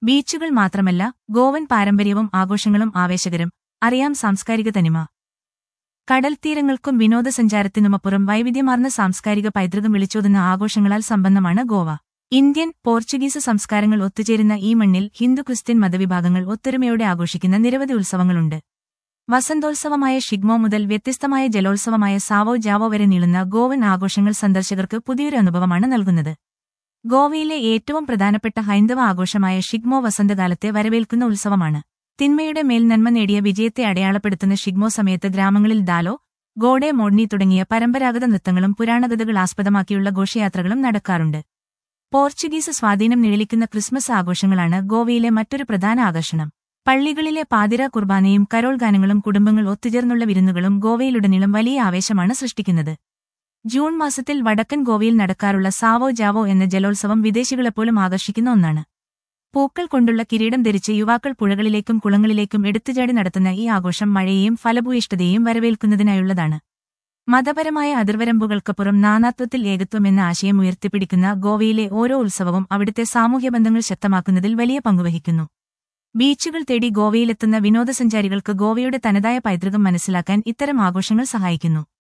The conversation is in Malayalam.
ബീച്ചുകൾ മാത്രമല്ല ഗോവൻ പാരമ്പര്യവും ആഘോഷങ്ങളും ആവേശകരം അറിയാം സാംസ്കാരിക തനിമ കടൽത്തീരങ്ങൾക്കും വിനോദസഞ്ചാരത്തിനുമപ്പുറം വൈവിധ്യമാർന്ന സാംസ്കാരിക പൈതൃകം വിളിച്ചോതുന്ന ആഘോഷങ്ങളാൽ സമ്പന്നമാണ് ഗോവ ഇന്ത്യൻ പോർച്ചുഗീസ് സംസ്കാരങ്ങൾ ഒത്തുചേരുന്ന ഈ മണ്ണിൽ ഹിന്ദു ക്രിസ്ത്യൻ മതവിഭാഗങ്ങൾ ഒത്തൊരുമയോടെ ആഘോഷിക്കുന്ന നിരവധി ഉത്സവങ്ങളുണ്ട് വസന്തോത്സവമായ ഷിഗ്മോ മുതൽ വ്യത്യസ്തമായ ജലോത്സവമായ സാവോ ജാവോ വരെ നീളുന്ന ഗോവൻ ആഘോഷങ്ങൾ സന്ദർശകർക്ക് പുതിയൊരു അനുഭവമാണ് നൽകുന്നത് ഗോവയിലെ ഏറ്റവും പ്രധാനപ്പെട്ട ഹൈന്ദവ ആഘോഷമായ ഷിഗ്മോ വസന്തകാലത്തെ വരവേൽക്കുന്ന ഉത്സവമാണ് തിന്മയുടെ മേൽ നന്മ നേടിയ വിജയത്തെ അടയാളപ്പെടുത്തുന്ന ഷിഗ്മോ സമയത്ത് ഗ്രാമങ്ങളിൽ ദാലോ ഗോഡെ മോഡ്നി തുടങ്ങിയ പരമ്പരാഗത നൃത്തങ്ങളും പുരാണകഥകൾ ആസ്പദമാക്കിയുള്ള ഘോഷയാത്രകളും നടക്കാറുണ്ട് പോർച്ചുഗീസ് സ്വാധീനം നിഴലിക്കുന്ന ക്രിസ്മസ് ആഘോഷങ്ങളാണ് ഗോവയിലെ മറ്റൊരു പ്രധാന ആകർഷണം പള്ളികളിലെ പാതിര കുർബാനയും കരോൾ ഗാനങ്ങളും കുടുംബങ്ങൾ ഒത്തുചേർന്നുള്ള വിരുന്നുകളും ഗോവയിലുടനീളം വലിയ ആവേശമാണ് സൃഷ്ടിക്കുന്നത് ജൂൺ മാസത്തിൽ വടക്കൻ ഗോവയിൽ നടക്കാറുള്ള സാവോ ജാവോ എന്ന ജലോത്സവം വിദേശികളെപ്പോലും ആകർഷിക്കുന്ന ഒന്നാണ് പൂക്കൾ കൊണ്ടുള്ള കിരീടം ധരിച്ച് യുവാക്കൾ പുഴകളിലേക്കും കുളങ്ങളിലേക്കും എടുത്തുചാടി നടത്തുന്ന ഈ ആഘോഷം മഴയെയും ഫലഭൂയിഷ്ഠതയെയും വരവേൽക്കുന്നതിനായുള്ളതാണ് മതപരമായ അതിർവരമ്പുകൾക്കപ്പുറം നാനാത്വത്തിൽ ഏകത്വം എന്ന ആശയം ഉയർത്തിപ്പിടിക്കുന്ന ഗോവയിലെ ഓരോ ഉത്സവവും അവിടുത്തെ സാമൂഹ്യ ബന്ധങ്ങൾ ശക്തമാക്കുന്നതിൽ വലിയ പങ്കുവഹിക്കുന്നു ബീച്ചുകൾ തേടി ഗോവയിലെത്തുന്ന വിനോദസഞ്ചാരികൾക്ക് ഗോവയുടെ തനതായ പൈതൃകം മനസ്സിലാക്കാൻ ഇത്തരം ആഘോഷങ്ങൾ സഹായിക്കുന്നു